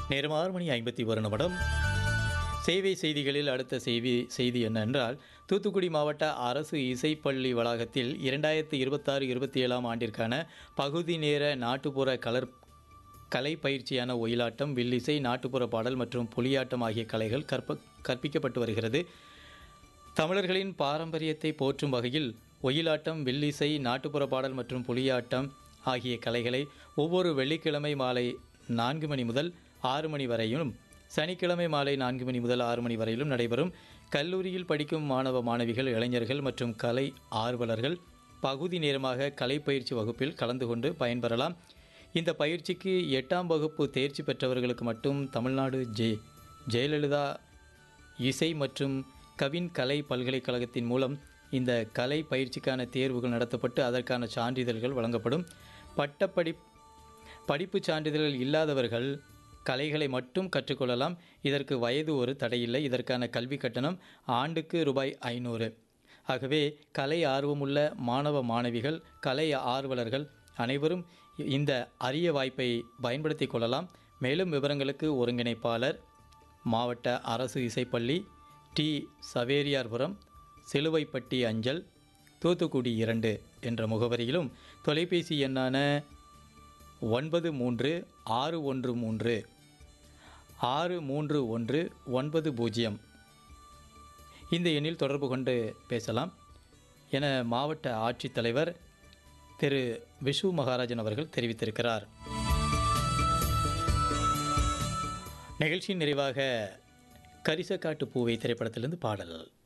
நேரம் ஆறு மணி ஐம்பத்தி ஒரு நிமிடம் சேவை செய்திகளில் அடுத்த செய்தி செய்தி என்னவென்றால் தூத்துக்குடி மாவட்ட அரசு இசைப்பள்ளி வளாகத்தில் இரண்டாயிரத்தி இருபத்தாறு இருபத்தி ஏழாம் ஆண்டிற்கான பகுதி நேர நாட்டுப்புற கலர் கலை பயிற்சியான ஒயிலாட்டம் வில்லிசை நாட்டுப்புற பாடல் மற்றும் புலியாட்டம் ஆகிய கலைகள் கற்ப கற்பிக்கப்பட்டு வருகிறது தமிழர்களின் பாரம்பரியத்தை போற்றும் வகையில் ஒயிலாட்டம் வில்லிசை நாட்டுப்புற பாடல் மற்றும் புலியாட்டம் ஆகிய கலைகளை ஒவ்வொரு வெள்ளிக்கிழமை மாலை நான்கு மணி முதல் ஆறு மணி வரையிலும் சனிக்கிழமை மாலை நான்கு மணி முதல் ஆறு மணி வரையிலும் நடைபெறும் கல்லூரியில் படிக்கும் மாணவ மாணவிகள் இளைஞர்கள் மற்றும் கலை ஆர்வலர்கள் பகுதி நேரமாக கலை பயிற்சி வகுப்பில் கலந்து கொண்டு பயன்பெறலாம் இந்த பயிற்சிக்கு எட்டாம் வகுப்பு தேர்ச்சி பெற்றவர்களுக்கு மட்டும் தமிழ்நாடு ஜே ஜெயலலிதா இசை மற்றும் கவின் கலை பல்கலைக்கழகத்தின் மூலம் இந்த கலை பயிற்சிக்கான தேர்வுகள் நடத்தப்பட்டு அதற்கான சான்றிதழ்கள் வழங்கப்படும் பட்டப்படி படிப்புச் சான்றிதழ்கள் இல்லாதவர்கள் கலைகளை மட்டும் கற்றுக்கொள்ளலாம் இதற்கு வயது ஒரு தடையில்லை இதற்கான கல்வி கட்டணம் ஆண்டுக்கு ரூபாய் ஐநூறு ஆகவே கலை ஆர்வமுள்ள மாணவ மாணவிகள் கலை ஆர்வலர்கள் அனைவரும் இந்த அரிய வாய்ப்பை பயன்படுத்திக் கொள்ளலாம் மேலும் விவரங்களுக்கு ஒருங்கிணைப்பாளர் மாவட்ட அரசு இசைப்பள்ளி டி சவேரியார்புரம் சிலுவைப்பட்டி அஞ்சல் தூத்துக்குடி இரண்டு என்ற முகவரியிலும் தொலைபேசி எண்ணான ஒன்பது மூன்று ஆறு ஒன்று மூன்று ஆறு மூன்று ஒன்று ஒன்பது பூஜ்ஜியம் இந்த எண்ணில் தொடர்பு கொண்டு பேசலாம் என மாவட்ட ஆட்சித்தலைவர் திரு விஷு மகாராஜன் அவர்கள் தெரிவித்திருக்கிறார் நிகழ்ச்சியின் நிறைவாக கரிசக்காட்டு பூவை திரைப்படத்திலிருந்து பாடல்